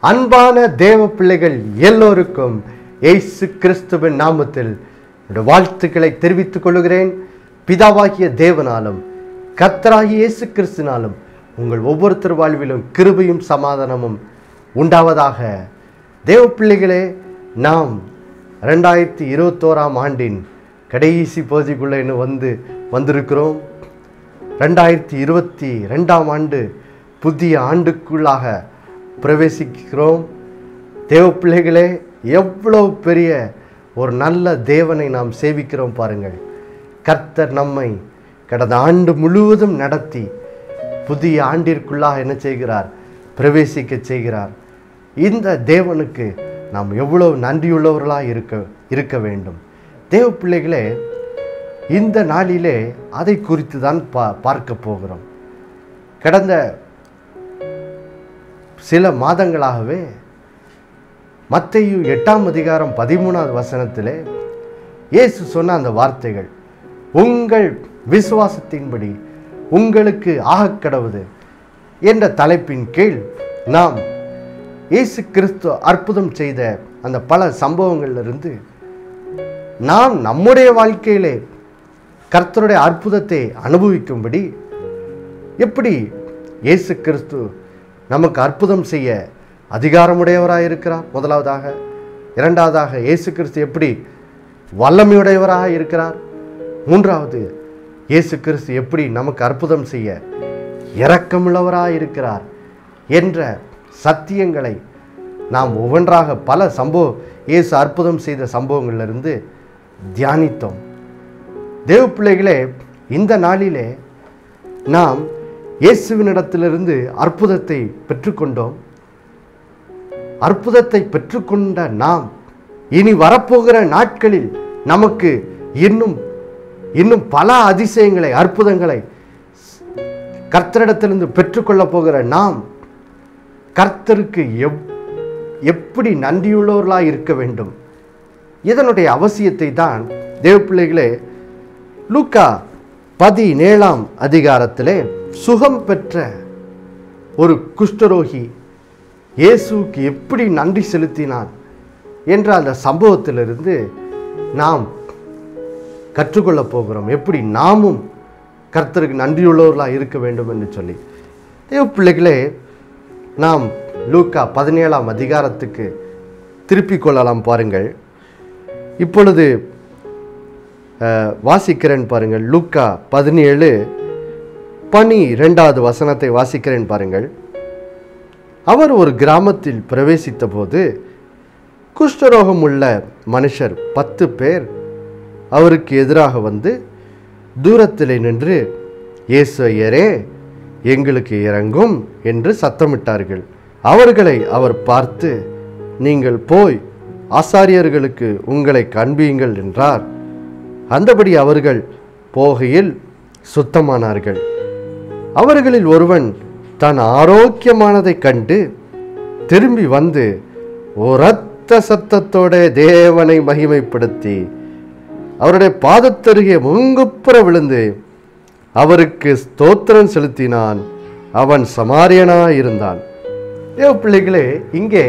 அன்பான தேவ பிள்ளைகள் எல்லோருக்கும் இயேசு கிறிஸ்துவின் நாமத்தில் என்னுடைய வாழ்த்துக்களை தெரிவித்துக் கொள்கிறேன் பிதாவாகிய தேவனாலும் கர்த்தராகிய இயேசு கிறிஸ்துனாலும் உங்கள் ஒவ்வொருத்தர் வாழ்விலும் கிருபையும் சமாதானமும் உண்டாவதாக தேவ பிள்ளைகளே நாம் ரெண்டாயிரத்தி இருபத்தோராம் ஆண்டின் கடைசி பகுதிக்குள்ளே இன்னும் வந்து வந்திருக்கிறோம் ரெண்டாயிரத்தி இருபத்தி ரெண்டாம் ஆண்டு புதிய ஆண்டுக்குள்ளாக பிரவேசிக்கிறோம் தேவ பிள்ளைகளே எவ்வளவு பெரிய ஒரு நல்ல தேவனை நாம் சேவிக்கிறோம் பாருங்கள் கர்த்தர் நம்மை கடந்த ஆண்டு முழுவதும் நடத்தி புதிய ஆண்டிற்குள்ளாக என்ன செய்கிறார் பிரவேசிக்க செய்கிறார் இந்த தேவனுக்கு நாம் எவ்வளவு நன்றியுள்ளவர்களாக இருக்க இருக்க வேண்டும் தேவ பிள்ளைகளே இந்த நாளிலே அதை குறித்து தான் பா பார்க்க போகிறோம் கடந்த சில மாதங்களாகவே மத்தையு எட்டாம் அதிகாரம் பதிமூணாவது வசனத்திலே இயேசு சொன்ன அந்த வார்த்தைகள் உங்கள் விசுவாசத்தின்படி உங்களுக்கு ஆகக் கடவுது என்ற தலைப்பின் கீழ் நாம் இயேசு கிறிஸ்து அற்புதம் செய்த அந்த பல சம்பவங்களிலிருந்து நாம் நம்முடைய வாழ்க்கையிலே கர்த்தருடைய அற்புதத்தை அனுபவிக்கும்படி எப்படி இயேசு கிறிஸ்து நமக்கு அற்புதம் செய்ய அதிகாரமுடையவராக இருக்கிறார் முதலாவதாக இரண்டாவதாக இயேசு கிறிஸ்து எப்படி வல்லமையுடையவராக இருக்கிறார் மூன்றாவது இயேசு கிறிஸ்து எப்படி நமக்கு அற்புதம் செய்ய இரக்கமுள்ளவராக இருக்கிறார் என்ற சத்தியங்களை நாம் ஒவ்வொன்றாக பல சம்பவ இயேசு அற்புதம் செய்த சம்பவங்களிலிருந்து தியானித்தோம் தேவ பிள்ளைகளே இந்த நாளிலே நாம் இயேசுவினிடத்திலிருந்து அற்புதத்தை பெற்றுக்கொண்டோம் அற்புதத்தை பெற்றுக்கொண்ட நாம் இனி வரப்போகிற நாட்களில் நமக்கு இன்னும் இன்னும் பல அதிசயங்களை அற்புதங்களை கர்த்தரிடத்திலிருந்து பெற்றுக்கொள்ளப் போகிற நாம் கர்த்தருக்கு எவ் எப்படி நன்றியுள்ளவர்களாக இருக்க வேண்டும் இதனுடைய அவசியத்தை தான் தேவ பிள்ளைகளே லூக்கா பதினேழாம் அதிகாரத்திலே சுகம் பெற்ற ஒரு குஷ்டரோகி இயேசுவுக்கு எப்படி நன்றி செலுத்தினான் என்ற அந்த சம்பவத்திலிருந்து நாம் கற்றுக்கொள்ளப் போகிறோம் எப்படி நாமும் கர்த்தருக்கு நன்றியுள்ளவர்களாக இருக்க வேண்டும் என்று சொல்லி தேவ பிள்ளைகளே நாம் லூக்கா பதினேழாம் அதிகாரத்துக்கு திருப்பிக் கொள்ளலாம் பாருங்கள் இப்பொழுது அஹ், வாசிக்கிறேன் பாருங்கள் லூக்கா பதினேழு பனி ரெண்டாவது வசனத்தை வாசிக்கிறேன் பாருங்கள் அவர் ஒரு கிராமத்தில் பிரவேசித்த போது குஷ்டரோகம் உள்ள மனுஷர் பத்து பேர் அவருக்கு எதிராக வந்து தூரத்திலே நின்று இயேசு ஐயரே எங்களுக்கு இறங்கும் என்று சத்தமிட்டார்கள் அவர்களை அவர் பார்த்து நீங்கள் போய் ஆசாரியர்களுக்கு உங்களை காண்பியுங்கள் என்றார் அந்தபடி அவர்கள் போகையில் சுத்தமானார்கள் அவர்களில் ஒருவன் தான் ஆரோக்கியமானதைக் கண்டு திரும்பி வந்து உரத்த சத்தத்தோட தேவனை மகிமைப்படுத்தி அவருடைய பாதத்தருகே முங்குப்புற விழுந்து அவருக்கு ஸ்தோத்திரம் செலுத்தினான் அவன் சமாரியனாய் இருந்தான் தேவ பிள்ளைகளே இங்கே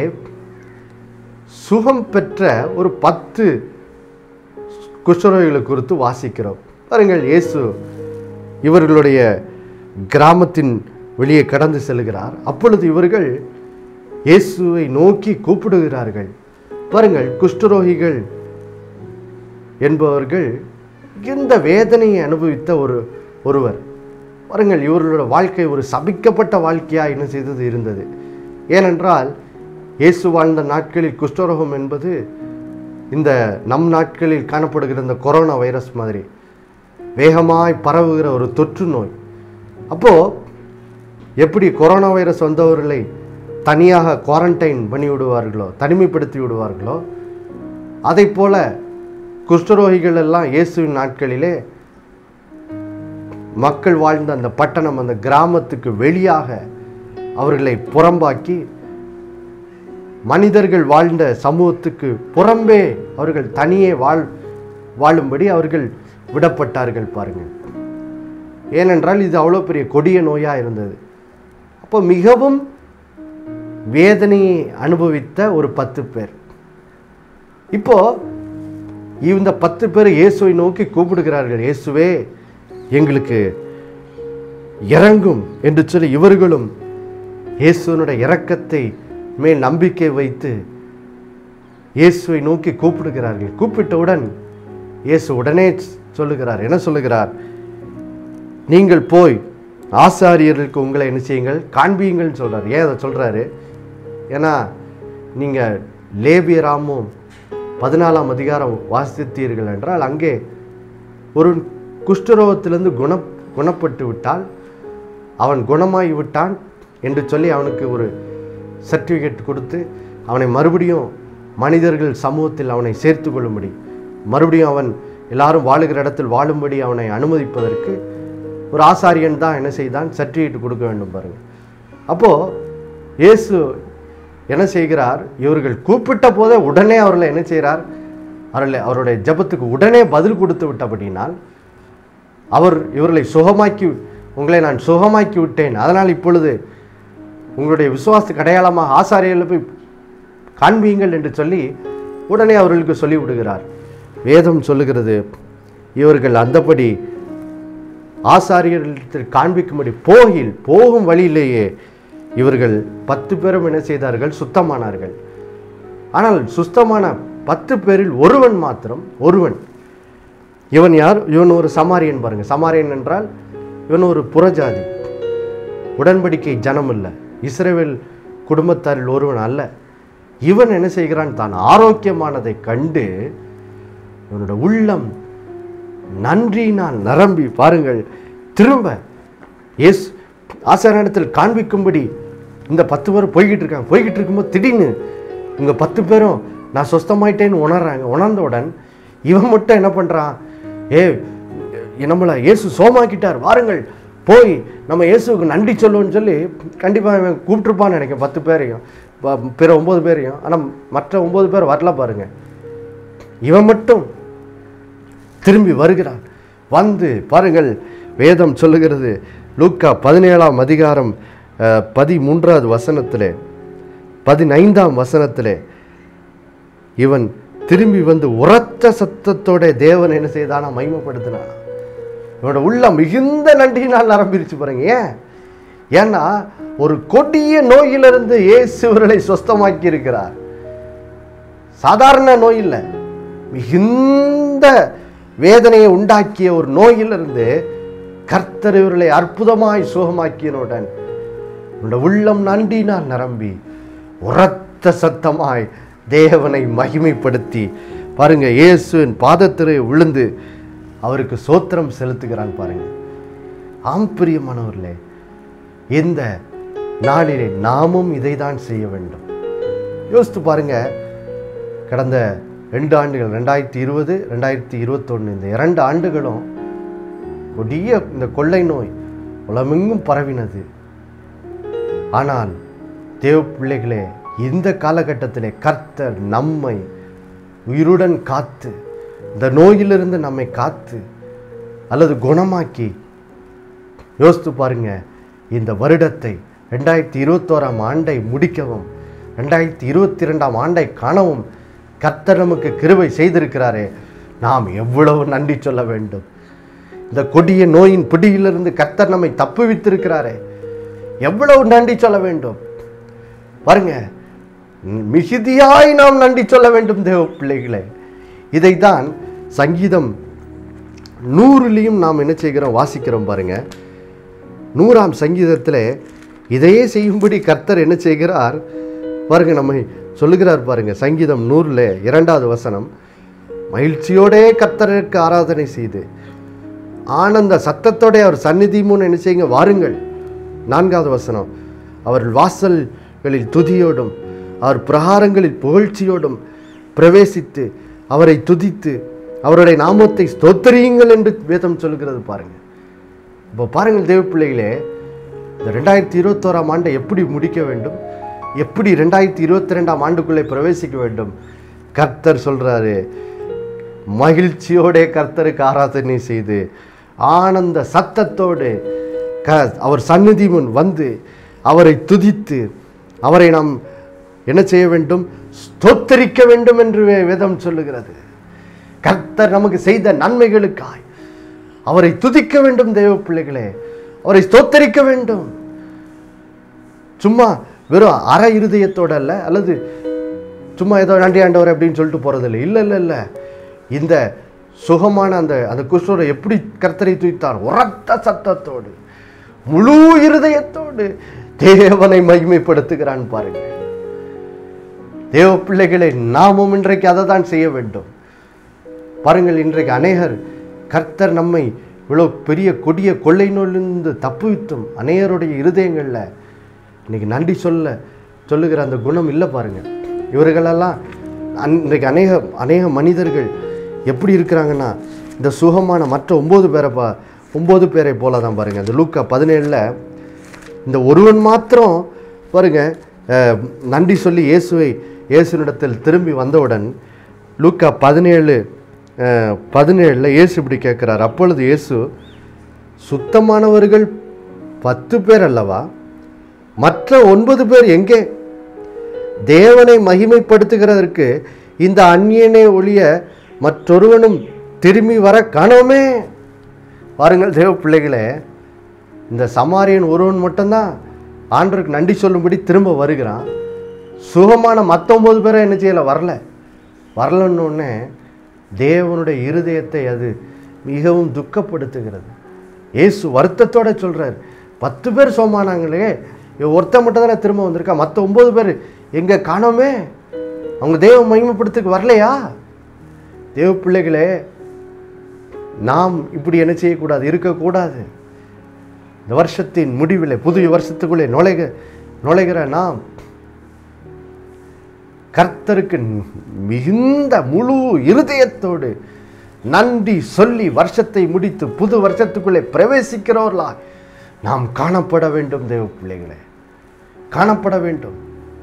சுகம் பெற்ற ஒரு பத்து குஷ்டரோகிகளை குறித்து வாசிக்கிறோம் பாருங்கள் இயேசு இவர்களுடைய கிராமத்தின் வெளியே கடந்து செல்கிறார் அப்பொழுது இவர்கள் இயேசுவை நோக்கி கூப்பிடுகிறார்கள் பாருங்கள் குஷ்டரோகிகள் என்பவர்கள் இந்த வேதனையை அனுபவித்த ஒரு ஒருவர் பாருங்கள் இவர்களோட வாழ்க்கை ஒரு சபிக்கப்பட்ட வாழ்க்கையாக என்ன செய்தது இருந்தது ஏனென்றால் இயேசு வாழ்ந்த நாட்களில் குஷ்டரோகம் என்பது இந்த நம் நாட்களில் காணப்படுகிற இந்த கொரோனா வைரஸ் மாதிரி வேகமாய் பரவுகிற ஒரு தொற்று நோய் அப்போது எப்படி கொரோனா வைரஸ் வந்தவர்களை தனியாக குவாரண்டைன் பண்ணி விடுவார்களோ தனிமைப்படுத்தி விடுவார்களோ அதை போல குஷ்டரோகிகள் எல்லாம் இயேசுவின் நாட்களிலே மக்கள் வாழ்ந்த அந்த பட்டணம் அந்த கிராமத்துக்கு வெளியாக அவர்களை புறம்பாக்கி மனிதர்கள் வாழ்ந்த சமூகத்துக்கு புறம்பே அவர்கள் தனியே வாழ் வாழும்படி அவர்கள் விடப்பட்டார்கள் பாருங்கள் ஏனென்றால் இது அவ்வளோ பெரிய கொடிய நோயாக இருந்தது அப்போ மிகவும் வேதனையை அனுபவித்த ஒரு பத்து பேர் இப்போ இந்த பத்து பேர் இயேசுவை நோக்கி கூப்பிடுகிறார்கள் இயேசுவே எங்களுக்கு இறங்கும் என்று சொல்லி இவர்களும் இயேசுவனுடைய இரக்கத்தை மேல் நம்பிக்கை வைத்து இயேசுவை நோக்கி கூப்பிடுகிறார்கள் கூப்பிட்டவுடன் இயேசு உடனே சொல்லுகிறார் என்ன சொல்லுகிறார் நீங்கள் போய் ஆசாரியர்களுக்கு உங்களை என்ன செய்யுங்கள் காண்பியுங்கள்னு சொல்றார் ஏன் அதை சொல்றாரு ஏன்னா நீங்கள் லேபியராமும் பதினாலாம் அதிகாரம் வாசித்தீர்கள் என்றால் அங்கே ஒரு குஷ்டரோகத்திலிருந்து குண குணப்பட்டு விட்டால் அவன் குணமாகி விட்டான் என்று சொல்லி அவனுக்கு ஒரு சர்டிஃபிகேட் கொடுத்து அவனை மறுபடியும் மனிதர்கள் சமூகத்தில் அவனை சேர்த்து கொள்ளும்படி மறுபடியும் அவன் எல்லாரும் வாழுகிற இடத்தில் வாழும்படி அவனை அனுமதிப்பதற்கு ஒரு ஆசாரியன் தான் என்ன செய்தான் சர்டிஃபிகேட் கொடுக்க வேண்டும் பாருங்க அப்போது இயேசு என்ன செய்கிறார் இவர்கள் கூப்பிட்ட போதே உடனே அவர்களை என்ன செய்கிறார் அவர்களை அவருடைய ஜெபத்துக்கு உடனே பதில் கொடுத்து விட்டபடினால் அவர் இவர்களை சுகமாக்கி உங்களை நான் சுகமாக்கி விட்டேன் அதனால் இப்பொழுது உங்களுடைய விசுவாசத்துக்கு அடையாளமாக ஆசாரியர்களை போய் காண்பியுங்கள் என்று சொல்லி உடனே அவர்களுக்கு சொல்லி விடுகிறார் வேதம் சொல்லுகிறது இவர்கள் அந்தபடி ஆசாரியர்களிடத்தில் காண்பிக்கும்படி போகில் போகும் வழியிலேயே இவர்கள் பத்து பேரும் என்ன செய்தார்கள் சுத்தமானார்கள் ஆனால் சுத்தமான பத்து பேரில் ஒருவன் மாத்திரம் ஒருவன் இவன் யார் இவன் ஒரு சமாரியன் பாருங்க சமாரியன் என்றால் இவன் ஒரு புறஜாதி உடன்படிக்கை ஜனம் இல்லை இஸ்ரேவேல் குடும்பத்தாரில் ஒருவன் அல்ல இவன் என்ன செய்கிறான் தான் ஆரோக்கியமானதை கண்டு இவனோட உள்ளம் நன்றியினால் நிரம்பி பாருங்கள் திரும்ப எஸ் ஆசாரியத்தில் காண்பிக்கும்படி இந்த பத்து பேர் போய்கிட்டு இருக்காங்க போய்கிட்டு இருக்கும்போது திடீர்னு இவங்க பத்து பேரும் நான் சொஸ்தமாயிட்டேன்னு உணர்றாங்க உணர்ந்தவுடன் இவன் மட்டும் என்ன பண்ணுறான் ஏ நம்மளை இயேசு சோமாக்கிட்டார் வாருங்கள் போய் நம்ம இயேசுவுக்கு நன்றி சொல்லுவோம்னு சொல்லி கண்டிப்பாக இவன் கூப்பிட்டுருப்பான்னு நினைக்கிறேன் பத்து பேரையும் ப- பிற ஒம்பது பேரையும் ஆனால் மற்ற ஒம்பது பேர் வரல பாருங்க இவன் மட்டும் திரும்பி வருகிறான் வந்து பாருங்கள் வேதம் சொல்லுகிறது லூக்கா பதினேழாம் அதிகாரம் அஹ், பதிமூன்றாவது வசனத்திலே பதினைந்தாம் வசனத்திலே இவன் திரும்பி வந்து உரத்த சத்தத்தோட தேவன் என்ன செய்தானா மகிமைப்படுத்தினான் இவனோட உள்ள மிகுந்த நன்றியினால் நரம்பிருச்சு பாருங்க ஏன் ஏன்னா ஒரு கொடிய நோயிலிருந்து இயேசு இவர்களை சொஸ்தமாக்கி இருக்கிறார் சாதாரண நோய் இல்லை மிகுந்த வேதனையை உண்டாக்கிய ஒரு நோயிலிருந்து கர்த்தர் இவர்களை அற்புதமாய் சுகமாக்கியனுடன் உன்னோட உள்ளம் நன்றினால் நிரம்பி உரத்த சத்தமாய் தேவனை மகிமைப்படுத்தி பாருங்க இயேசுவின் பாதத்திலே விழுந்து அவருக்கு சோத்திரம் செலுத்துகிறான் பாருங்க ஆம் பிரியமானவர்களே இந்த நாளிலே நாமும் இதைதான் செய்ய வேண்டும் யோசித்து பாருங்க கடந்த ரெண்டு ஆண்டுகள் ரெண்டாயிரத்தி இருபது ரெண்டாயிரத்தி இருபத்தொன்று இந்த இரண்டு ஆண்டுகளும் கொடிய இந்த கொள்ளை நோய் உலமெங்கும் பரவினது ஆனால் தேவ பிள்ளைகளே இந்த காலகட்டத்திலே கர்த்தர் நம்மை உயிருடன் காத்து இந்த நோயிலிருந்து நம்மை காத்து அல்லது குணமாக்கி யோசித்து பாருங்க இந்த வருடத்தை ரெண்டாயிரத்தி இருபத்தோராம் ஆண்டை முடிக்கவும் ரெண்டாயிரத்தி இருபத்தி ரெண்டாம் ஆண்டை காணவும் கர்த்தர் நமக்கு கிருபை செய்திருக்கிறாரே நாம் எவ்வளவு நன்றி சொல்ல வேண்டும் இந்த கொடிய நோயின் பிடியிலிருந்து கர்த்தர் நம்மை தப்புவித்திருக்கிறாரே எவ்வளவு நன்றி சொல்ல வேண்டும் பாருங்க மிகுதியாய் நாம் நன்றி சொல்ல வேண்டும் தேவ பிள்ளைகளே இதைத்தான் சங்கீதம் நூறுலையும் நாம் என்ன செய்கிறோம் வாசிக்கிறோம் பாருங்க நூறாம் சங்கீதத்தில் இதையே செய்யும்படி கர்த்தர் என்ன செய்கிறார் பாருங்க நம்மை சொல்லுகிறார் பாருங்க சங்கீதம் நூறில் இரண்டாவது வசனம் மகிழ்ச்சியோடே கர்த்தருக்கு ஆராதனை செய்து ஆனந்த சத்தத்தோட அவர் சந்நிதி முன் என்ன செய்யுங்க வாருங்கள் நான்காவது வசனம் அவர் வாசல்களில் துதியோடும் அவர் பிரகாரங்களில் புகழ்ச்சியோடும் பிரவேசித்து அவரை துதித்து அவருடைய நாமத்தை ஸ்தோத்திரியுங்கள் என்று வேதம் சொல்கிறது பாருங்க இப்போ பாருங்கள் தேவ பிள்ளைகளே இந்த ரெண்டாயிரத்தி இருபத்தோராம் ஆண்டை எப்படி முடிக்க வேண்டும் எப்படி ரெண்டாயிரத்தி இருபத்தி ரெண்டாம் ஆண்டுக்குள்ளே பிரவேசிக்க வேண்டும் கர்த்தர் சொல்றாரு மகிழ்ச்சியோட கர்த்தருக்கு ஆராதனை செய்து ஆனந்த சத்தத்தோடு க அவர் சந்நிதி முன் வந்து அவரை துதித்து அவரை நாம் என்ன செய்ய வேண்டும் ஸ்தோத்தரிக்க வேண்டும் என்று வே- வேதம் சொல்லுகிறது கர்த்தர் நமக்கு செய்த நன்மைகளுக்காய் அவரை துதிக்க வேண்டும் தேவ பிள்ளைகளே அவரை ஸ்தோத்தரிக்க வேண்டும் சும்மா வெறும் அற இருதயத்தோட அல்ல அல்லது சும்மா ஏதோ நன்றி ஆண்டவர் அப்படின்னு சொல்லிட்டு போறதில்லை இல்லை இல்லை இல்லை இந்த சுகமான அந்த அந்த குஷ்டரை எப்படி கர்த்தரை துய்த்தார் உரத்த சத்தத்தோடு முழு இருதயத்தோடு தேவனை மகிமைப்படுத்துகிறான் பாருங்க தேவ பிள்ளைகளை நாமும் இன்றைக்கு அதை தான் செய்ய வேண்டும் பாருங்கள் இன்றைக்கு அநேகர் கர்த்தர் நம்மை இவ்வளோ பெரிய கொடிய கொள்ளை நோயிலிருந்து தப்புவித்தும் அநேகருடைய இருதயங்களில் இன்னைக்கு நன்றி சொல்ல சொல்லுகிற அந்த குணம் இல்லை பாருங்க இவர்களெல்லாம் அன்- இன்றைக்கு அநேக அநேக மனிதர்கள் எப்படி இருக்கிறாங்கன்னா இந்த சுகமான மற்ற ஒம்பது பேரை பா ஒம்பது பேரை போல தான் பாருங்க இந்த லூக்கா பதினேழில் இந்த ஒருவன் மாத்திரம் பாருங்க அஹ், நன்றி சொல்லி இயேசுவை இயேசுனிடத்தில் திரும்பி வந்தவுடன் லூக்கா பதினேழு பதினேழில் இயேசு இப்படி கேட்குறார் அப்பொழுது இயேசு சுத்தமானவர்கள் பத்து பேர் அல்லவா மற்ற ஒன்பது பேர் எங்கே தேவனை மகிமைப்படுத்துகிறதற்கு இந்த அந்நியனை ஒழிய மற்றொருவனும் திரும்பி வர காணோமே பாருங்கள் தேவ பிள்ளைகளே இந்த சமாரியன் ஒருவன் மட்டும்தான் ஆண்டருக்கு நன்றி சொல்லும்படி திரும்ப வருகிறான் சுகமான மற்றொம்பது பேரை என்ன செய்யலை வரல வரலன்னு உடனே தேவனுடைய இருதயத்தை அது மிகவும் துக்கப்படுத்துகிறது இயேசு வருத்தத்தோட சொல்றார் பத்து பேர் சோமானாங்களே இவன் ஒருத்தன் மட்டும் தானே திரும்ப வந்திருக்கா மற்ற ஒன்பது பேர் எங்கே காணோமே அவங்க தேவ மகிமைப்படுத்துக்கு வரலையா தேவ பிள்ளைகளே நாம் இப்படி என்ன செய்யக்கூடாது இருக்கக்கூடாது இந்த வருஷத்தின் முடிவில் புதிய வருஷத்துக்குள்ளே நுழைக நுழைகிற நாம் கர்த்தருக்கு மிகுந்த முழு இருதயத்தோடு நன்றி சொல்லி வருஷத்தை முடித்து புது வருஷத்துக்குள்ளே பிரவேசிக்கிறவர்களா நாம் காணப்பட வேண்டும் தேவ பிள்ளைகளே காணப்பட வேண்டும்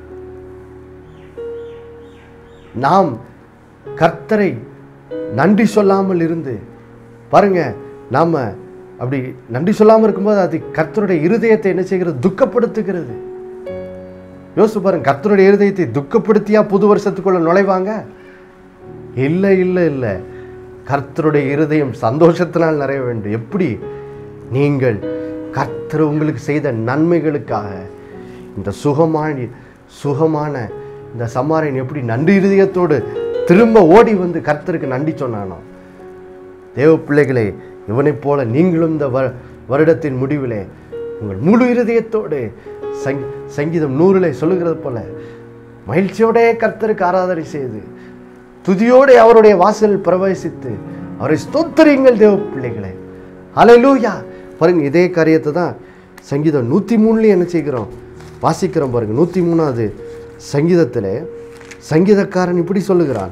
நாம் கர்த்தரை நன்றி சொல்லாமல் இருந்து பாருங்க நாம அப்படி நன்றி சொல்லாமல் இருக்கும்போது அது கர்த்தருடைய இருதயத்தை என்ன செய்கிறது துக்கப்படுத்துகிறது யோசிச்சு பாருங்க கர்த்தருடைய இருதயத்தை துக்கப்படுத்தியா புது வருஷத்துக்குள்ள நுழைவாங்க இல்லை இல்லை இல்லை கர்த்தருடைய இருதயம் சந்தோஷத்தினால் நிறைய வேண்டும் எப்படி நீங்கள் கர்த்தர் உங்களுக்கு செய்த நன்மைகளுக்காக இந்த சுகமான சுகமான இந்த சமாரியன் எப்படி நன்றி இருதயத்தோடு திரும்ப ஓடி வந்து கர்த்தருக்கு நன்றி சொன்னானோ தேவ பிள்ளைகளே இவனைப் போல நீங்களும் இந்த வ வருடத்தின் முடிவிலே உங்கள் முழு இருதயத்தோடு சங் சங்கீதம் நூறிலே சொல்லுகிறது போல மகிழ்ச்சியோடே கர்த்தருக்கு ஆராதனை செய்து துதியோடு அவருடைய வாசலில் பிரவேசித்து அவரை ஸ்தோத்தரியுங்கள் தேவ பிள்ளைகளே ஹalleluya பாருங்க இதே காரியத்தை தான் சங்கீதம் நூற்றி மூணுலேயும் என்ன செய்கிறோம் வாசிக்கிறோம் பாருங்க நூற்றி மூணாவது சங்கீதத்தில் சங்கீதக்காரன் இப்படி சொல்லுகிறான்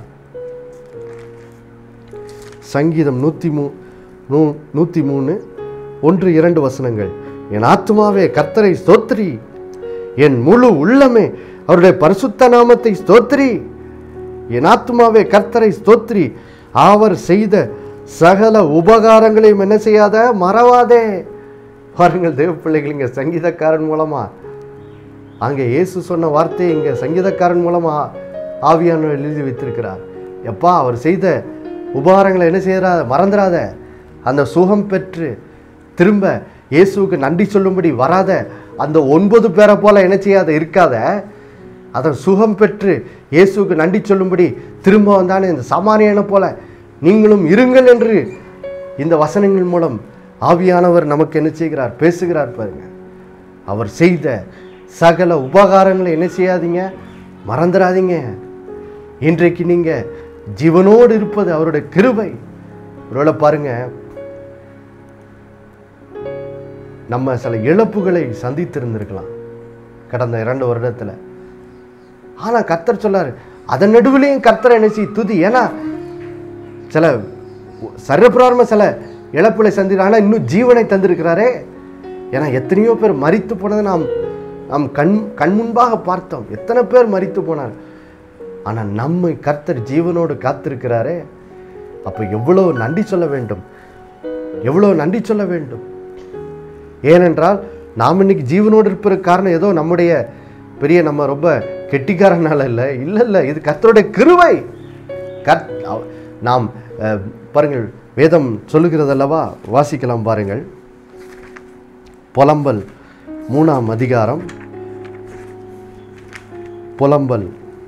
சங்கீதம் நூற்றி மூ நூ நூற்றி மூணு ஒன்று இரண்டு வசனங்கள் என் ஆத்துமாவே கர்த்தரை ஸ்தோத்திரி என் முழு உள்ளமே அவருடைய பரிசுத்த நாமத்தை ஸ்தோத்திரி என் ஆத்துமாவே கர்த்தரை ஸ்தோத்திரி அவர் செய்த சகல உபகாரங்களையும் என்ன செய்யாத மறவாதே பாருங்கள் தேவ பிள்ளைகள் இங்கே சங்கீதக்காரன் மூலமா அங்கே இயேசு சொன்ன வார்த்தையை இங்கே சங்கீதக்காரன் மூலமா ஆவியானவர் எழுதி வைத்திருக்கிறார் எப்பா அவர் செய்த உபகாரங்களை என்ன செய்யறாத மறந்துடாத அந்த சுகம் பெற்று திரும்ப இயேசுவுக்கு நன்றி சொல்லும்படி வராத அந்த ஒன்பது பேரை போல என்ன செய்யாத இருக்காத அதன் சுகம் பெற்று இயேசுவுக்கு நன்றி சொல்லும்படி திரும்ப வந்தானே இந்த சாமானியனை போல நீங்களும் இருங்கள் என்று இந்த வசனங்கள் மூலம் ஆவியானவர் நமக்கு என்ன செய்கிறார் பேசுகிறார் பாருங்க அவர் செய்த சகல உபகாரங்களை என்ன செய்யாதீங்க மறந்துடாதீங்க இன்றைக்கு நீங்க ஜீவனோடு இருப்பது அவருடைய கிருபை ஒருவேளை பாருங்க நம்ம சில இழப்புகளை சந்தித்திருந்திருக்கலாம் கடந்த இரண்டு வருடத்துல ஆனா கர்த்தர் சொல்லாரு அதன் நடுவிலையும் கர்த்தரை என்ன செய் துதி ஏன்னா சில சர்வபிராரம சில இழப்புகளை சந்தி ஆனால் இன்னும் ஜீவனை தந்திருக்கிறாரே ஏன்னா எத்தனையோ பேர் மரித்து போனதை நாம் நாம் கண் கண் முன்பாக பார்த்தோம் எத்தனை பேர் மரித்து போனார் ஆனால் நம்மை கர்த்தர் ஜீவனோடு காத்திருக்கிறாரே அப்போ எவ்வளோ நன்றி சொல்ல வேண்டும் எவ்வளோ நன்றி சொல்ல வேண்டும் ஏனென்றால் நாம் இன்னைக்கு ஜீவனோடு இருப்பதற்கு காரணம் ஏதோ நம்முடைய பெரிய நம்ம ரொம்ப கெட்டிக்காரனால இல்லை இல்லை இல்லை இது கர்த்தருடைய கிருவை கத் அவ- நாம் அஹ், பாருங்கள் வேதம் சொல்லுகிறதல்லவா வாசிக்கலாம் பாருங்கள் புலம்பல் மூணாம் அதிகாரம் புலம்பல்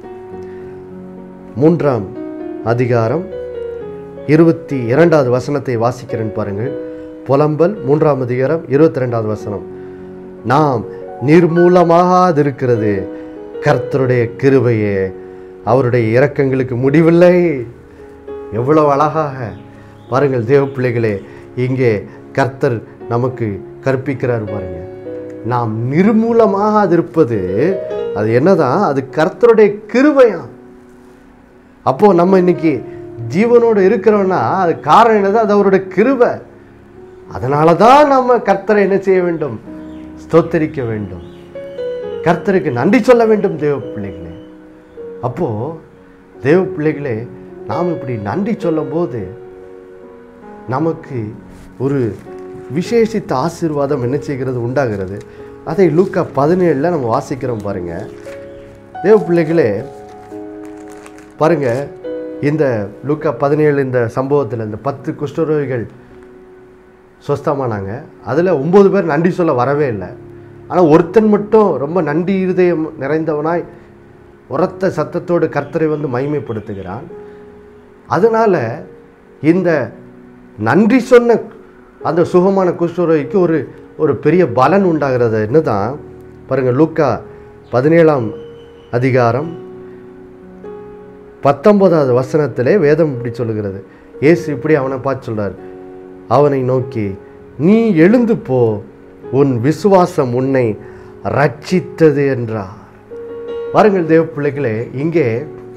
மூன்றாம் அதிகாரம் இருபத்தி இரண்டாவது வசனத்தை வாசிக்கிறேன் பாருங்கள் புலம்பல் மூன்றாம் அதிகாரம் இருபத்தி ரெண்டாவது வசனம் நாம் நிர்மூலமாகாதிருக்கிறது கர்த்தருடைய கிருபையே அவருடைய இரக்கங்களுக்கு முடிவில்லை எவ்வளவு அழகாக பாருங்கள் தேவ பிள்ளைகளே இங்கே கர்த்தர் நமக்கு கற்பிக்கிறார் பாருங்க நாம் நிர்மூலமாகாதிருப்பது அது என்னதான் அது கர்த்தருடைய கிருபையாம் அப்போ நம்ம இன்னைக்கு ஜீவனோடு இருக்கிறோம்னா அது காரணம் என்னது அது அவருடைய கிருபை அதனால தான் நம்ம கர்த்தரை என்ன செய்ய வேண்டும் ஸ்தோத்தரிக்க வேண்டும் கர்த்தருக்கு நன்றி சொல்ல வேண்டும் தேவ பிள்ளைகளே அப்போ தேவ பிள்ளைகளே நாம் இப்படி நன்றி சொல்லும்போது நமக்கு ஒரு விசேஷித்த ஆசீர்வாதம் என்ன செய்கிறது உண்டாகிறது அதை லூக்கா பதினேழில் நம்ம வாசிக்கிறோம் பாருங்க தேவ பிள்ளைகளே பாருங்க இந்த லூக்கா பதினேழு இந்த சம்பவத்தில் இந்த பத்து குஷ்டரோகிகள் சொஸ்தமானாங்க அதில் ஒம்பது பேர் நன்றி சொல்ல வரவே இல்லை ஆனால் ஒருத்தன் மட்டும் ரொம்ப நன்றி இருதயம் நிறைந்தவனாய் உரத்த சத்தத்தோடு கர்த்தரை வந்து மகிமைப்படுத்துகிறான் அதனால் இந்த நன்றி சொன்ன அந்த சுகமான குஷ்டரோகிக்கு ஒரு ஒரு பெரிய பலன் உண்டாகிறது என்னதான் பாருங்கள் லூக்கா பதினேழாம் அதிகாரம் பத்தொன்பதாவது வசனத்திலே வேதம் இப்படி சொல்லுகிறது இயேசு இப்படி அவனை பார்த்து சொல்றார் அவனை நோக்கி நீ எழுந்து போ உன் விசுவாசம் உன்னை ரட்சித்தது என்றார் பாருங்கள் தேவ பிள்ளைகளே இங்கே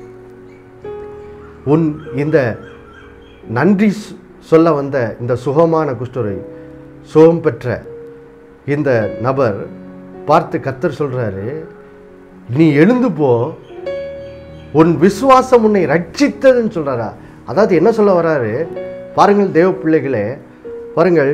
உன் இந்த நன்றி சொ- சொல்ல வந்த இந்த சுகமான குஷ்டரை சுகம் பெற்ற இந்த நபர் பார்த்து கத்தர் சொல்றாரு நீ எழுந்து போ உன் விசுவாசம் உன்னை ரட்சித்ததுன்னு சொல்றாரா அதாவது என்ன சொல்ல வராரு பாருங்கள் தேவ பிள்ளைகளே பாருங்கள்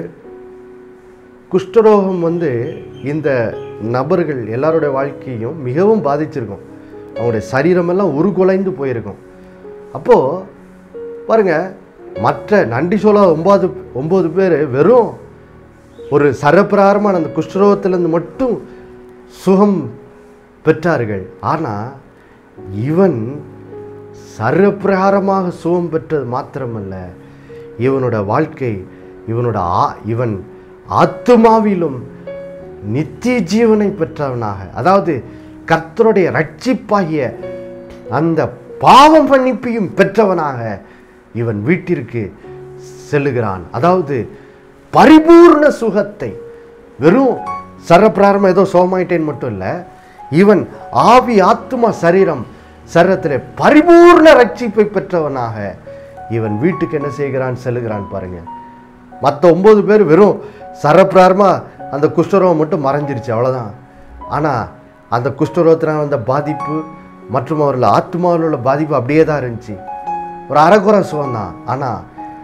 குஷ்டரோகம் வந்து இந்த நபர்கள் எல்லாருடைய வாழ்க்கையும் மிகவும் பாதிச்சிருக்கும் அவங்களுடைய சரீரமெல்லாம் உருகுலைந்து போயிருக்கும் அப்போது பாருங்க மற்ற நன்றி சொல்ல ஒன்பது ஒம்பது பேர் வெறும் ஒரு சரப்பிரகாரமான அந்த குஷ்டரோகத்திலிருந்து மட்டும் சுகம் பெற்றார்கள் ஆனால் இவன் சரப்பிரகாரமாக சுகம் பெற்றது மாத்திரமல்ல இவனோட வாழ்க்கை இவனோட ஆ இவன் ஆத்துமாவிலும் நித்திய ஜீவனை பெற்றவனாக அதாவது கர்த்தருடைய ரட்சிப்பாகிய அந்த பாவம் மன்னிப்பையும் பெற்றவனாக இவன் வீட்டிற்கு செல்லுகிறான் அதாவது பரிபூர்ண சுகத்தை வெறும் சரப்பிராரமாக ஏதோ சோமாயிட்டேன்னு மட்டும் இல்லை இவன் ஆவி ஆத்துமா சரீரம் சரீரத்திலே பரிபூர்ண ரட்சிப்பை பெற்றவனாக இவன் வீட்டுக்கு என்ன செய்கிறான் செல்லுகிறான் பாருங்க மற்ற ஒன்பது பேர் வெறும் சரப்பிராரமா அந்த குஷ்டரோகம் மட்டும் மறைஞ்சிருச்சு அவ்வளோதான் ஆனால் அந்த குஷ்டரோகத்தினால் வந்த பாதிப்பு மற்றும் அவர்கள் ஆத்மாவில் உள்ள பாதிப்பு அப்படியே தான் இருந்துச்சு ஒரு அறகுறை சுகம் தான் ஆனால்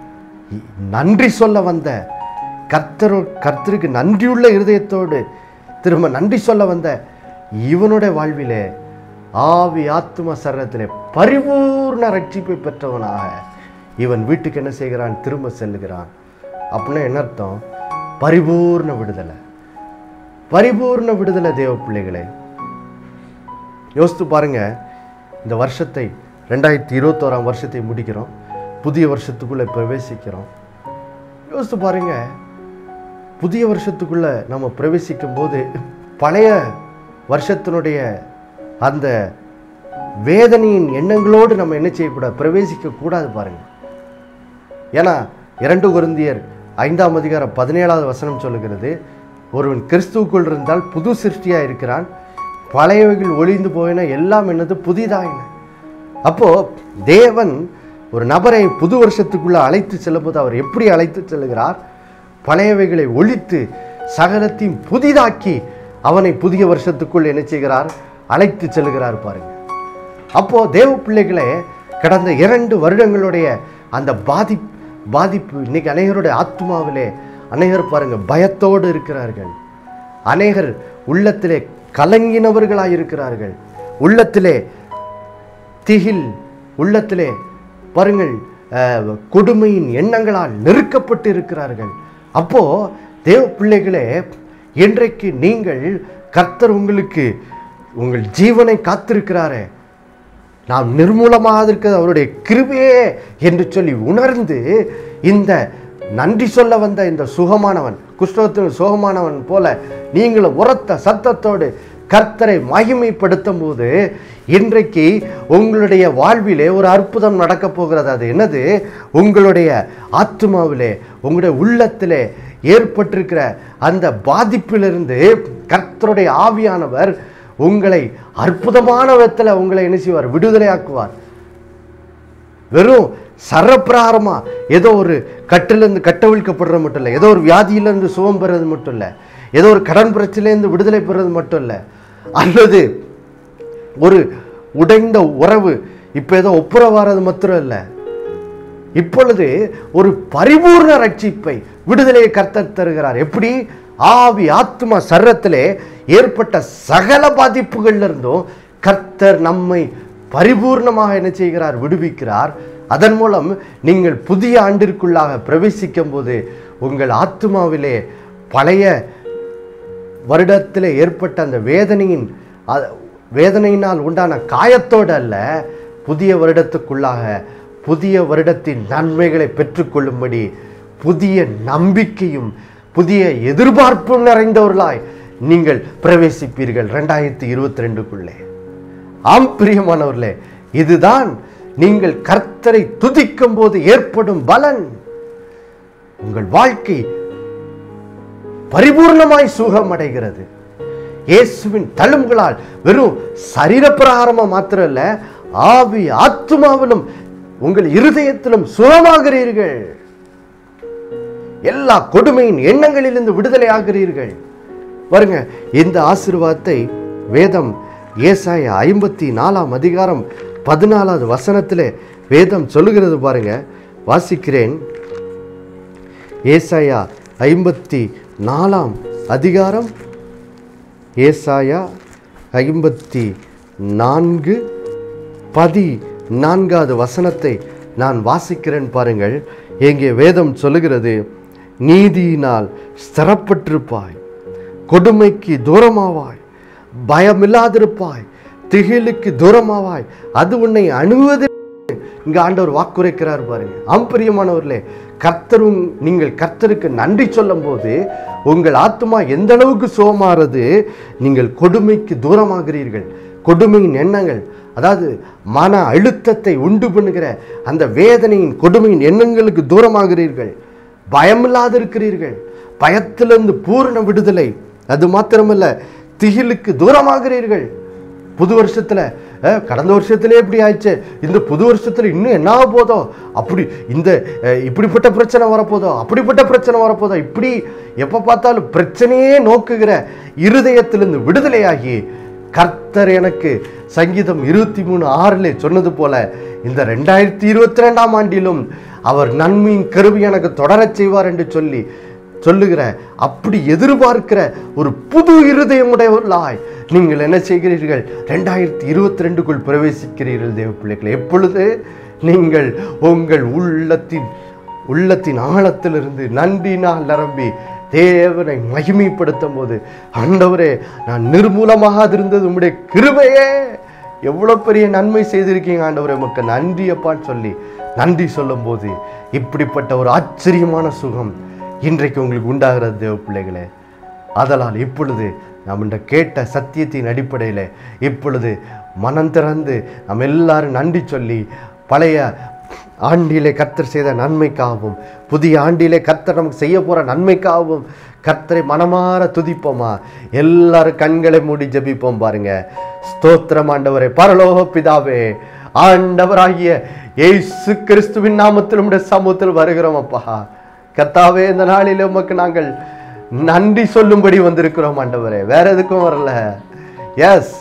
நன்றி சொல்ல வந்த கர்த்தர் கர்த்தருக்கு நன்றியுள்ள இருதயத்தோடு திரும்ப நன்றி சொல்ல வந்த இவனுடைய வாழ்விலே ஆவி ஆத்தும சரத்திலே பரிபூர்ண ரட்சிப்பை பெற்றவனாக இவன் வீட்டுக்கு என்ன செய்கிறான் திரும்ப செல்லுகிறான் அப்படின்னா என்ன அர்த்தம் பரிபூர்ண விடுதலை பரிபூர்ண விடுதலை தேவ பிள்ளைகளே யோசித்து பாருங்க இந்த வருஷத்தை ரெண்டாயிரத்தி இருபத்தோராம் வருஷத்தை முடிக்கிறோம் புதிய வருஷத்துக்குள்ளே பிரவேசிக்கிறோம் யோசித்து பாருங்க புதிய வருஷத்துக்குள்ள நம்ம பிரவேசிக்கும் போது பழைய வருஷத்தினுடைய அந்த வேதனையின் எண்ணங்களோடு நம்ம என்ன செய்யக்கூடாது பிரவேசிக்க கூடாது பாருங்க ஏன்னா இரண்டு குருந்தியர் ஐந்தாம் அதிகாரம் பதினேழாவது வசனம் சொல்லுகிறது ஒருவன் கிறிஸ்துவுக்குள் இருந்தால் புது சிருஷ்டியாக இருக்கிறான் பழையவைகள் ஒளிந்து போயின எல்லாம் என்னது புதிதாயின அப்போ தேவன் ஒரு நபரை புது வருஷத்துக்குள்ள அழைத்து செல்லும்போது அவர் எப்படி அழைத்து செல்லுகிறார் பழையவைகளை ஒழித்து சகலத்தையும் புதிதாக்கி அவனை புதிய வருஷத்துக்குள் என்ன செய்கிறார் அழைத்து செல்லுகிறார் பாருங்க அப்போ தேவ பிள்ளைகளே கடந்த இரண்டு வருடங்களுடைய அந்த பாதி பாதிப்பு இன்னைக்கு அநேகருடைய ஆத்மாவிலே அநேகர் பாருங்க பயத்தோடு இருக்கிறார்கள் அநேகர் உள்ளத்திலே கலங்கினவர்களாயிருக்கிறார்கள் உள்ளத்திலே திகில் உள்ளத்திலே பாருங்கள் அஹ், கொடுமையின் எண்ணங்களால் நெருக்கப்பட்டு இருக்கிறார்கள் அப்போ தேவ பிள்ளைகளே இன்றைக்கு நீங்கள் கர்த்தர் உங்களுக்கு உங்கள் ஜீவனை காத்திருக்கிறாரே நாம் நிர்மூலமாக இருக்கிறது அவருடைய கிருபையே என்று சொல்லி உணர்ந்து இந்த நன்றி சொல்ல வந்த இந்த சுகமானவன் குஷ்டத்தின் சுகமானவன் போல நீங்களும் உரத்த சத்தத்தோடு கர்த்தரை மகிமைப்படுத்தும் போது இன்றைக்கு உங்களுடைய வாழ்விலே ஒரு அற்புதம் நடக்கப் போகிறது அது என்னது உங்களுடைய ஆத்மாவிலே உங்களுடைய உள்ளத்திலே ஏற்பட்டிருக்கிற அந்த பாதிப்பிலிருந்து கர்த்தருடைய ஆவியானவர் உங்களை அற்புதமான விதத்தில் உங்களை என்ன செய்வார் விடுதலையாக்குவார் வெறும் சரப்பிரகாரமா ஏதோ ஒரு கட்டிலிருந்து கட்டவிழ்க்கப்படுறது மட்டும் இல்லை ஏதோ ஒரு வியாதியிலிருந்து சுகம் பெறது மட்டும் இல்லை ஏதோ ஒரு கடன் பிரச்சனையிலேருந்து விடுதலை பெறது மட்டும் இல்லை அல்லது ஒரு உடைந்த உறவு இப்போ ஏதோ ஒப்புரவாறது மாத்திரம் இல்லை இப்பொழுது ஒரு பரிபூர்ண ரட்சிப்பை விடுதலையை கர்த்தர் தருகிறார் எப்படி ஆவி ஆத்மா சர்ரத்திலே ஏற்பட்ட சகல பாதிப்புகள்ல இருந்தும் கர்த்தர் நம்மை பரிபூர்ணமாக என்ன செய்கிறார் விடுவிக்கிறார் அதன் மூலம் நீங்கள் புதிய ஆண்டிற்குள்ளாக பிரவேசிக்கும் போது உங்கள் ஆத்மாவிலே பழைய வருடத்தில் ஏற்பட்ட அந்த வேதனையின் அ- வேதனையினால் உண்டான காயத்தோடு அல்ல புதிய வருடத்துக்குள்ளாக புதிய வருடத்தின் நன்மைகளை பெற்றுக்கொள்ளும்படி புதிய நம்பிக்கையும் புதிய எதிர்பார்ப்பும் நிறைந்தவர்களாய் நீங்கள் பிரவேசிப்பீர்கள் ரெண்டாயிரத்தி இருபத்தி ரெண்டுக்குள்ளே ஆம் பிரியமானவர்களே இதுதான் நீங்கள் கர்த்தரை துதிக்கும் போது ஏற்படும் பலன் உங்கள் வாழ்க்கை பரிபூர்ணமாய் சுகம் அடைகிறது இயேசுவின் தழும்புகளால் வெறும் சரீரப்பிரகாரமா மாத்திரம் இல்ல ஆவி ஆத்மாவிலும் உங்கள் இருதயத்திலும் சுகமாகிறீர்கள் எல்லா கொடுமையின் எண்ணங்களிலிருந்து விடுதலை ஆகிறீர்கள் பாருங்க இந்த ஆசீர்வாதத்தை வேதம் ஏசாய ஐம்பத்தி நாலாம் அதிகாரம் பதினாலாவது வசனத்திலே வேதம் சொல்லுகிறது பாருங்க வாசிக்கிறேன் ஏசாயா ஐம்பத்தி நாலாம் அதிகாரம் ஏசாயா ஐம்பத்தி நான்கு பதி நான்காவது வசனத்தை நான் வாசிக்கிறேன் பாருங்கள் எங்கே வேதம் சொல்லுகிறது நீதியினால் ஸ்திரப்பட்டிருப்பாய் கொடுமைக்கு தூரமாவாய் பயமில்லாதிருப்பாய் திகிலுக்கு தூரமாவாய் அது உன்னை அணுவது இங்க ஆண்டவர் வாக்குரைக்கிறார் பாருங்க ஆம்பரியமானவர்களே கர்த்தரும் நீங்கள் கர்த்தருக்கு நன்றி சொல்லும் போது உங்கள் ஆத்மா எந்த அளவுக்கு சுகமாறது நீங்கள் கொடுமைக்கு தூரமாகிறீர்கள் கொடுமையின் எண்ணங்கள் அதாவது மன அழுத்தத்தை உண்டு பண்ணுகிற அந்த வேதனையின் கொடுமையின் எண்ணங்களுக்கு தூரமாகிறீர்கள் பயமில்லாது இருக்கிறீர்கள் பயத்திலிருந்து பூரண விடுதலை அது மாத்திரமல்ல திகிலுக்கு தூரமாகிறீர்கள் புது வருஷத்துல அஹ், கடந்த வருஷத்துல எப்படி ஆயிடுச்சு இந்த புது வருஷத்துல இன்னும் என்ன ஆக போதோ அப்படி இந்த அஹ், இப்படிப்பட்ட பிரச்சனை வரப்போதோ அப்படிப்பட்ட பிரச்சனை வரப்போதோ இப்படி எப்ப பார்த்தாலும் பிரச்சனையே நோக்குகிற இருதயத்திலிருந்து விடுதலையாகி கர்த்தர் எனக்கு சங்கீதம் இருபத்தி மூணு ஆறில் சொன்னது போல இந்த ரெண்டாயிரத்தி இருபத்தி ரெண்டாம் ஆண்டிலும் அவர் நன்மையின் கருவி எனக்கு தொடரச் செய்வார் என்று சொல்லி சொல்லுகிற அப்படி எதிர்பார்க்கிற ஒரு புது இருதயமுடையவர்களாய் நீங்கள் என்ன செய்கிறீர்கள் ரெண்டாயிரத்தி இருபத்தி ரெண்டுக்குள் பிரவேசிக்கிறீர்கள் தேவ பிள்ளைகளை எப்பொழுது நீங்கள் உங்கள் உள்ளத்தின் உள்ளத்தின் ஆழத்திலிருந்து நன்றினால் நிரம்பி தேவனை மகிமைப்படுத்தும் போது ஆண்டவரே நான் நிர்மூலமாக இருந்தது உம்முடைய கிருபையே எவ்வளோ பெரிய நன்மை செய்திருக்கீங்க ஆண்டவரே உமக்கு நன்றி அப்பான்னு சொல்லி நன்றி சொல்லும்போது இப்படிப்பட்ட ஒரு ஆச்சரியமான சுகம் இன்றைக்கு உங்களுக்கு உண்டாகிறது தேவ பிள்ளைகளே அதனால் இப்பொழுது நாம் இந்த கேட்ட சத்தியத்தின் அடிப்படையில் இப்பொழுது மனம் திறந்து நாம் எல்லாரும் நன்றி சொல்லி பழைய ஆண்டிலே கர்த்தர் செய்த நன்மைக்காகவும் புதிய ஆண்டிலே கர்த்தர் நமக்கு செய்ய போகிற நன்மைக்காகவும் கர்த்தரை மனமார துதிப்போமா எல்லாரும் கண்களை மூடி ஜெபிப்போம் பாருங்க ஸ்தோத்திரம் ஆண்டவரே பரலோக பிதாவே ஆண்டவராகிய இயேசு கிறிஸ்துவின் நாமத்தில் உம்முடைய சமூகத்தில் வருகிறோம் அப்பா கர்த்தாவே இந்த நாளில் உமக்கு நாங்கள் நன்றி சொல்லும்படி வந்திருக்கிறோம் ஆண்டவரே வேற எதுக்கும் வரல எஸ்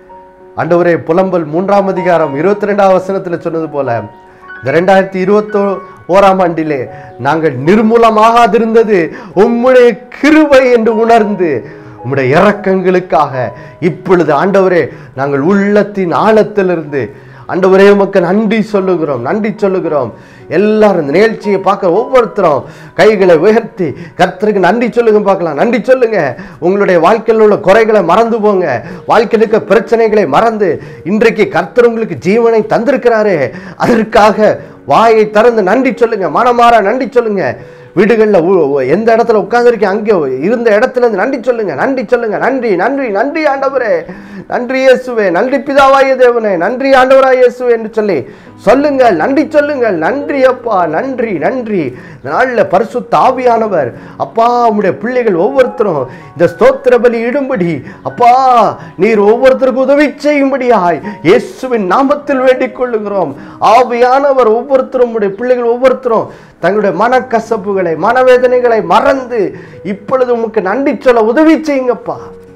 ஆண்டவரே புலம்பல் மூன்றாம் அதிகாரம் இருபத்தி ரெண்டாம் வசனத்தில் சொன்னது போல இந்த ரெண்டாயிரத்தி இருபத்தோ ஓராம் ஆண்டிலே நாங்கள் நிர்மூலமாகாதிருந்தது உம்முடைய கிருபை என்று உணர்ந்து உம்முடைய இரக்கங்களுக்காக இப்பொழுது ஆண்டவரே நாங்கள் உள்ளத்தின் ஆழத்திலிருந்து ஆண்டவரே உமக்கு நன்றி சொல்லுகிறோம் நன்றி சொல்லுகிறோம் எல்லாரும் இந்த நிகழ்ச்சியை பார்க்க ஒவ்வொருத்தரும் கைகளை உயர்த்தி கர்த்தருக்கு நன்றி சொல்லுங்க பார்க்கலாம் நன்றி சொல்லுங்க உங்களுடைய வாழ்க்கையில் உள்ள குறைகளை மறந்து போங்க வாழ்க்கையில் இருக்க பிரச்சனைகளை மறந்து இன்றைக்கு கர்த்தர் உங்களுக்கு ஜீவனை தந்திருக்கிறாரே அதற்காக வாயை திறந்து நன்றி சொல்லுங்க மனமாற நன்றி சொல்லுங்க வீடுகளில் எந்த இடத்துல உட்கார்ந்துருக்கீங்க அங்கே இருந்த இடத்துல இருந்து நன்றி சொல்லுங்க நன்றி சொல்லுங்க நன்றி நன்றி நன்றி ஆண்டவரே நன்றி இயேசுவே நன்றி பிதாவாய தேவனே நன்றி ஆண்டவராய இயேசுவே என்று சொல்லி சொல்லுங்கள் நன்றி சொல்லுங்கள் நன்றி அப்பா நன்றி நன்றி இந்த நாளில் பரிசுத்த ஆவியானவர் அப்பா உம்முடைய பிள்ளைகள் ஒவ்வொருத்தரும் இந்த ஸ்தோத்திர பலி இடும்படி அப்பா நீர் ஒவ்வொருத்தருக்கும் உதவி செய்யும்படியாய் இயேசுவின் நாமத்தில் வேண்டிக் கொள்ளுகிறோம் ஆவியானவர் ஒவ்வொருத்தரும் உம்முடைய பிள்ளைகள் ஒவ்வொருத்தரும் தங்களுடைய மனக்கசப்புகளை மனவேதனைகளை மறந்து இப்பொழுது உமக்கு நன்றி சொல்ல உதவி செய்யுங்கப்பா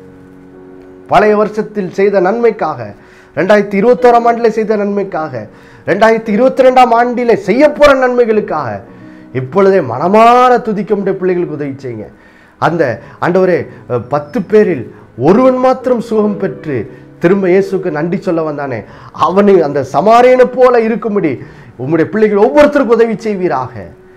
பழைய வருஷத்தில் செய்த நன்மைக்காக ரெண்டாயிரத்தி இருபத்தோராம் ஆண்டில் செய்த நன்மைக்காக ரெண்டாயிரத்தி இருபத்தி ரெண்டாம் ஆண்டில் செய்ய போகிற நன்மைகளுக்காக இப்பொழுதே மனமாற துதிக்க முடிய பிள்ளைகளுக்கு உதவி செய்யுங்க அந்த ஆண்டவரே அஹ், பத்து பேரில் ஒருவன் மாத்திரம் சுகம் பெற்று திரும்ப இயேசுக்கு நன்றி சொல்ல வந்தானே அவனை அந்த சமாரியனை போல இருக்கும்படி உம்முடைய பிள்ளைகள் ஒவ்வொருத்தருக்கும் உதவி செய்வீராக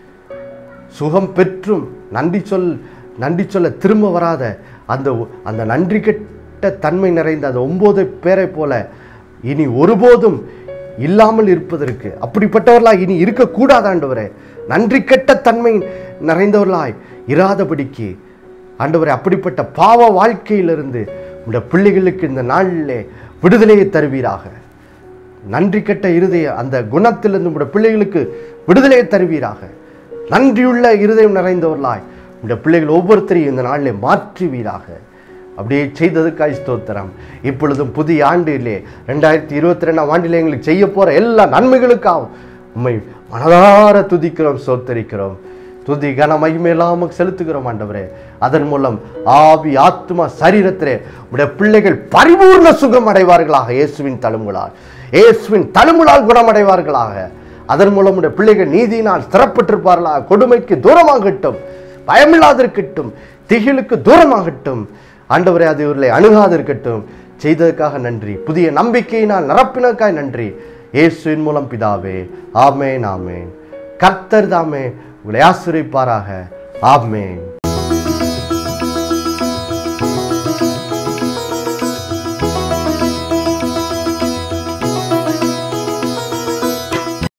சுகம் பெற்றும் நன்றி சொல் நன்றி சொல்ல திரும்ப வராத அந்த ஒ- அந்த நன்றி கெட்ட தன்மை நிறைந்த அந்த ஒன்பது பேரை போல இனி ஒருபோதும் இல்லாமல் இருப்பதற்கு அப்படிப்பட்டவர்களாய் இனி இருக்கக்கூடாது ஆண்டவரே நன்றி கெட்ட தன்மை நிறைந்தவர்களாய் இராதபடிக்கு ஆண்டவரே அப்படிப்பட்ட பாவ வாழ்க்கையிலிருந்து உடைய பிள்ளைகளுக்கு இந்த நாளிலே விடுதலையை தருவீராக நன்றி கெட்ட இருதய அந்த குணத்திலிருந்து உடைய பிள்ளைகளுக்கு விடுதலையை தருவீராக நன்றியுள்ள இருதயம் நிறைந்தவர்களாய் உடைய பிள்ளைகள் ஒவ்வொருத்தரையும் இந்த நாளிலே மாற்றுவீராக அப்படியே செய்ததுக்காய் ஸ்தோத்திரம் இப்பொழுதும் புதிய ஆண்டிலே ரெண்டாயிரத்தி இருபத்தி ரெண்டாம் ஆண்டிலே எங்களுக்கு செய்ய போற எல்லா நன்மைகளுக்காகவும் உண்மை மனதார துதிக்கிறோம் ஸ்தோத்தரிக்கிறோம் துதி கன மகிமையெல்லாம் செலுத்துகிறோம் ஆண்டவரே அதன் மூலம் ஆவி ஆத்மா சரீரத்திலே உடைய பிள்ளைகள் பரிபூர்ண சுகம் அடைவார்களாக இயேசுவின் தழும்புகளால் இயேசுவின் தழும்புகளால் குணமடைவார்களாக அதன் மூலம் உடைய பிள்ளைகள் நீதியினால் ஸ்திரப்பட்டிருப்பார்களாக கொடுமைக்கு தூரமாகட்டும் பயமில்லாதிருக்கட்டும் திகிலுக்கு தூரமாகட்டும் ஆண்டவரே அது இவர்களை அணுகாதிருக்கட்டும் செய்ததற்காக நன்றி புதிய நம்பிக்கையினால் நிரப்பினதுக்காய் நன்றி இயேசுவின் மூலம் பிதாவே ஆமேன் ஆமேன் கர்த்தர் தாமே உங்களை ஆசிரிப்பாராக ஆமேன்